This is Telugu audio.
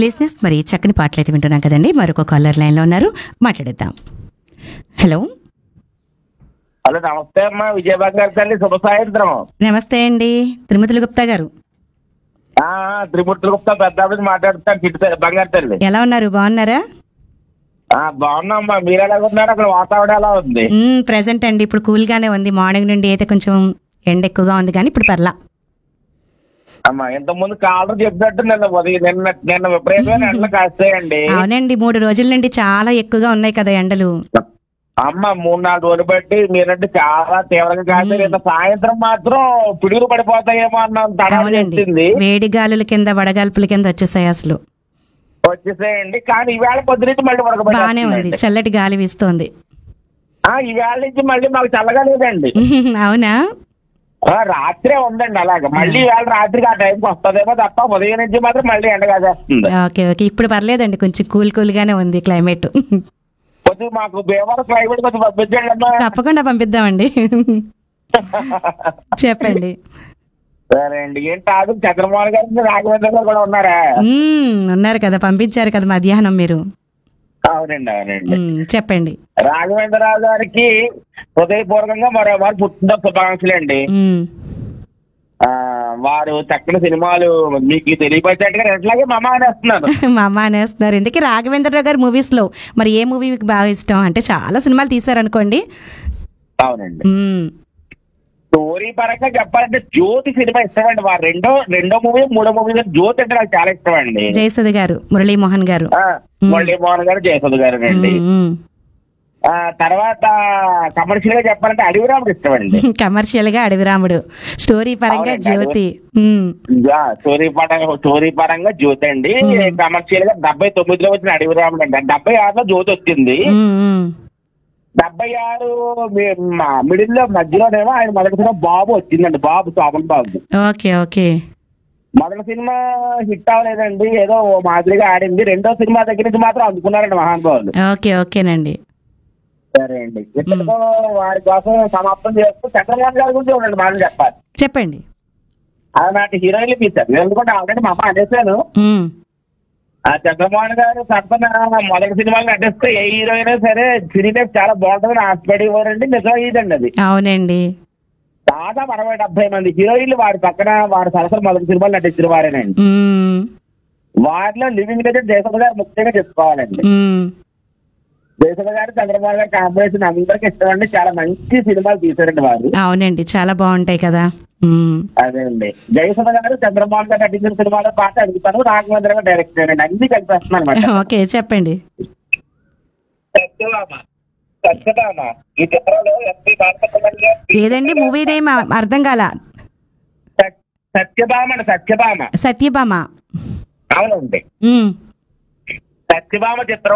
లిసినర్స్ మరి చక్కని పాటలు అయితే వింటున్నాం కదండి మరొక కాలర్ లైన్లో ఉన్నారు మాట్లాడేద్దాం హలో హలో నమస్తే అమ్మా విజయభంగారు తల్లి శుభ సాయంత్రం నమస్తే అండి తిరుమతులు గుప్తా గారు ఆ, త్రిమూర్తుల గుప్తా పెద్ద మాట్లాడుతాను చిట్టు బంగారు తల్లి ఎలా ఉన్నారు బాగున్నారా ఆ, బాగున్నామ్మా మీరు ఎలా ఉన్నారు అక్కడ వాతావరణం ఎలా ఉంది ప్రజెంట్ అండి ఇప్పుడు కూల్గానే ఉంది మార్నింగ్ నుండి అయితే కొంచెం ఎండ ఎక్కువగా ఉంది కానీ ఇప్పుడు పర్లా అమ్మా ఇంత ముందు కాలర్ చెప్పినట్టు నిన్న ఉదయం నిన్న నిన్న విపరీతమైన ఎండలు కాస్తాయండి అవునండి మూడు రోజుల నుండి చాలా ఎక్కువగా ఉన్నాయి కదా ఎండలు అమ్మ మూడు నాలుగు రోజులు బట్టి మీరంటే చాలా తీవ్రంగా కాస్తాయి నిన్న సాయంత్రం మాత్రం పిడుగులు పడిపోతాయేమో అన్న తడ అవునండి వచ్చింది వేడి గాలుల కింద వడగాల్పుల కింద వచ్చేసాయి అసలు వచ్చేసేయండి కానీ ఈవేళ పొద్దునుంచి మళ్ళీ బానే ఉంది ఉడకబడి చల్లటి గాలి వీస్తోంది ఈవేళ నుంచి మళ్ళీ మాకు చల్లగా లేదండి అవునా ఆ, రాత్రే ఉందండి అలాగ మళ్ళీ వేళ రాత్రికి ఆ టైంకి వస్తుందేమో తప్ప ఉదయం నుంచి మాత్రం మళ్ళీ ఎండ కాసేస్తుంది ఓకే ఓకే ఇప్పుడు పర్లేదండి కొంచెం కూల్ కూల్ గానే ఉంది క్లైమేట్ కొద్దిగా మాకు భీమవరం క్లైమేట్ కొంచెం పంపించండి అమ్మా తప్పకుండా పంపిద్దామండి చెప్పండి సరే అండి ఏంటి కాదు చంద్రమోహన్ గారు రాఘవేంద్ర గారు కూడా ఉన్నారా మ్మ్, ఉన్నారు కదా పంపించారు కదా మధ్యాహ్నం మీరు అవునండి అవునండి మ్మ్, చెప్పండి రాఘవేంద్రరావు గారికి హృదయపూర్వకంగా మరో వారు పుట్టిన శుభాకాంక్షలు అండి మ్మ్. ఆ, వారు చక్కని సినిమాలు మీకు తెలియపరిచేట్టుగా ఎట్లాగే మమ అనేస్తున్నాను మా అమ్మ అనేస్తున్నారు ఎందుకే రాఘవేంద్రరావు గారి మూవీస్ లో మరి ఏ మూవీ మీకు బాగా ఇష్టం అంటే చాలా సినిమాలు తీశారనుకోండి అవునండి మ్మ్. స్టోరీ పరంగా చెప్పాలంటే జ్యోతి సినిమా ఇష్టం అండి వారు రెండో రెండో మూవీ మూడో మూవీ జ్యోతి అంటే నాకు చాలా ఇష్టం అండి జయసుధ గారు మురళీమోహన్ గారు ఆ, మురళీమోహన్ గారు జయసుధ గారు అండి మ్మ్. ఆ, తర్వాత కమర్షియల్ గా చెప్పాలంటే అడవిరాముడు ఇష్టం అండి కమర్షియల్ గా అడవిరాముడు స్టోరీ పరంగా అవునండి, జ్యోతి మ్మ్. స్టోరీ పరంగా స్టోరీ పరంగా జ్యోతి అండి కమర్షియల్ గా డెబ్బై తొమ్మిదిలో వచ్చిన అడవిరాముడు అండి డెబ్బై ఆరులో జ్యోతి వచ్చింది మ్మ్, మ్మ్. డెబ్బై ఆరు మిడిల్ లో మధ్యలోనేమో ఆయన మొదటి సినిమా బాబు వచ్చిందండి బాబు శోభన్ బాబు ఓకే ఓకే మొదటి సినిమా హిట్ అవ్వలేదండి ఏదో ఓ మాదిరిగా ఆడింది రెండో సినిమా దగ్గర నుంచి మాత్రం అందుకున్నారండి మహానుభావులు ఓకే ఓకేనండి సరే అండి ఇప్పటితో వారి కోసం సమాప్తం చేస్తూ చంద్రబాబు గారి గురించి ఉండండి మనం చెప్పాలి చెప్పండి ఆనాటి హీరోయిన్లు తీశారు ఎందుకంటే ఆల్రెడీ మా అమ్మ అనేసాను మ్మ్. ఆ చంద్రమోహన్ గారు తప్పన మొదటి సినిమాలు నటిస్తే ఏ హీరోయిన్ సరే సినీ చాలా బాగుంటుందని ఆశపడేవారండి నిజం ఇదండి అది అవునండి దాదాపు అరవై డెబ్బై మంది హీరోయిన్లు వారి పక్కన వారి సరసన మొదటి సినిమాలు నటించిన వారేనండి మ్మ్. వారిలో లివింగ్ లెజెండ్ జయసుధ గారు ముఖ్యంగా చెప్పుకోవాలండి మ్మ్. జయసుధ గారు చంద్రబాబు గారి కాంబినేషన్ అందరికి ఇష్టం అండి చాలా మంచి సినిమాలు తీశారండి వారు అవునండి చాలా బాగుంటాయి కదా మ్మ్. అదే అండి జయసుధ గారు చంద్రబాబు గారు నటించిన సినిమాలో పాట అడుగుతాను రాఘవేంద్ర గారు డైరెక్ట్ చేయండి అన్ని కలిపేస్తున్నాను అనమాట ఓకే చెప్పండి సత్యభామ సత్యభామ ఈ చిత్రంలో ఎస్పీ బాలసుబ్రహ్మణ్యం గారు ఏదండి మూవీ నేమ్ అర్థం కాల సత్- సత్యభామ అండి సత్యభామ సత్యభామ అవునండి మ్మ్. సత్యభామ చిత్రం